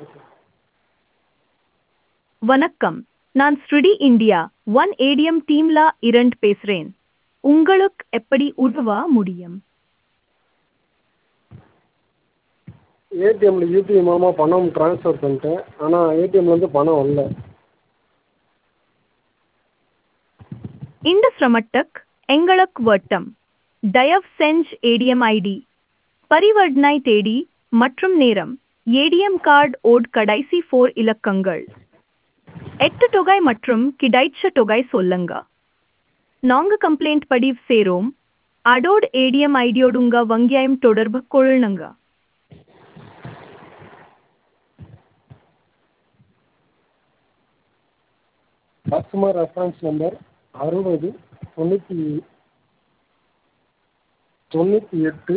வணக்கம் நான் ஸ்ருடி இந்தியா ஒன் ஏடிஎம் டீம்ல இரண்டு பேசுறேன் உங்களுக்கு எப்படி உதவ முடியும் ஏடிஎம்மில் யூபிஐ மூலமாக பணம் ட்ரான்ஸ்ஃபர் பண்ணிட்டேன் ஆனால் ஏடிஎம்லேருந்து பணம் வரல இந்த சிரமத்துக்கு எங்களுக்கு வட்டம் தயவு செஞ்சு ஏடிஎம் ஐடி பரிவர்த்தனை தேதி மற்றும் நேரம் ஏடிஎம் கார்டு ஓட் கடைசி ஃபோர் இலக்கங்கள் எட்டு தொகை மற்றும் கிடைச்ச தொகை சொல்லுங்க நாங்க கம்ப்ளைண்ட் பதிவு சேரோம் அதோட ஏடிஎம் ஐடியோடுங்க வங்கியாயம் தொடர்பு கொள்ளுங்க கஸ்டமர் ரெஃபரன்ஸ் நம்பர் அறுபது தொண்ணூற்றி தொண்ணூற்றி எட்டு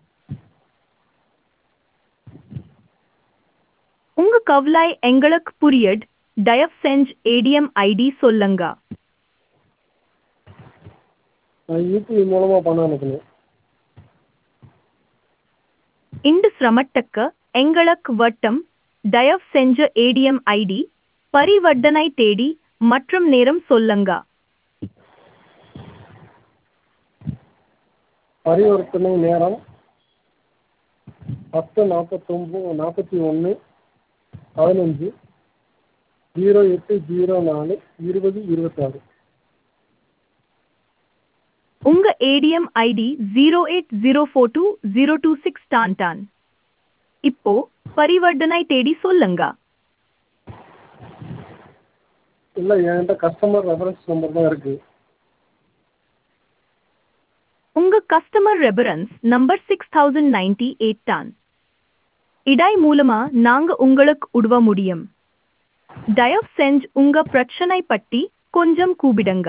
உங்க கவலை எங்களுக்கு புரியட் தயவு செஞ்சு ஏடிஎம் ஐடி சொல்லுங்க நான் யூபிஐ மூலமாக பணம் அனுப்பினேன் இந்த சிரமத்துக்கு எங்களுக்கு வட்டம் தயவு செஞ்ச ஏடிஎம் ஐடி பரிவர்த்தனை தேதி மற்றும் நேரம் சொல்லுங்க பரிவர்த்தனை நேரம் பத்து நாற்பத்தொம்பது நாற்பத்தி ஒன்று பதினஞ்சு ஜீரோ எட்டு ஜீரோ நாலு இருபது இருபத்தாறு உங்க ATM ID zero eight zero four two zero two six டான் டான் இப்போ பரிவர்த்தனை தேதி சொல்லுங்க இல்லை என்கிட்ட கஸ்டமர் ரெஃபரன்ஸ் நம்பர் தான் இருக்குது உங்க customer reference number six thousand ninety eight டான் இடை மூலமா நாங்க உங்களுக்கு உதவ முடியும் தயவு செஞ்சு உங்க பிரச்சனை பற்றி கொஞ்சம் கூப்பிடுங்க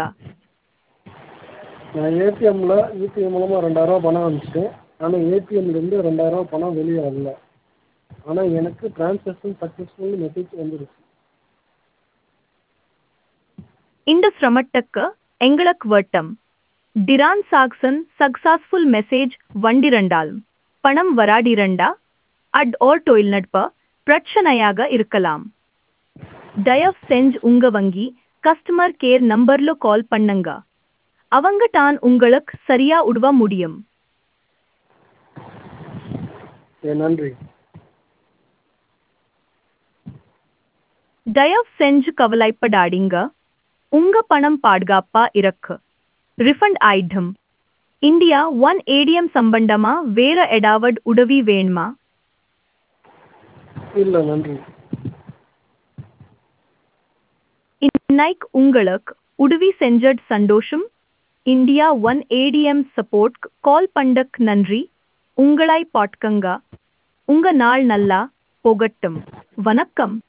நான் ஏடிஎம்மில் யூபிஐ மூலமாக ரெண்டாயிரரூவா பணம் அனுப்பிச்சிட்டேன் ஆனால் ஏடிஎம்லேருந்து ரெண்டாயிரரூவா பணம் வெளியே வரல ஆனால் எனக்கு ட்ரான்சாக்ஷன் சக்ஸஸ்ஃபுல் மெசேஜ் வந்துருச்சு இந்த சிரமத்துக்கு எங்களுக்கு வட்டம் டிரான் சாக்சன் சக்சஸ்ஃபுல் மெசேஜ் வண்டிரண்டால் பணம் வராடிரண்டா அட் ஓர் தொழில்நுட்ப பிரச்சனையாக இருக்கலாம் தயவு செஞ்சு உங்க வங்கி கஸ்டமர் கேர் நம்பர்ல கால் பண்ணுங்க அவங்க தான் உங்களுக்கு சரியா உதவ முடியும் சரி நன்றி தயவு செஞ்சு கவலைப்படாதீங்க உங்க பணம் பாதுகாப்பா இருக்கு ரிஃபண்ட் ஆயிடும் இந்தியா ஒன் ஏடிஎம் சம்பந்தமா வேற ஏதாவது உதவி வேணுமா இல்லை நன்றி இன்னைக்கு உங்களுக்கு உதவி செஞ்சட் சந்தோஷம் India one ATM support call பண்ணக் நன்றி உங்களை பாட்கங்க உங்க நாள் நல்லா போகட்டும் வணக்கம்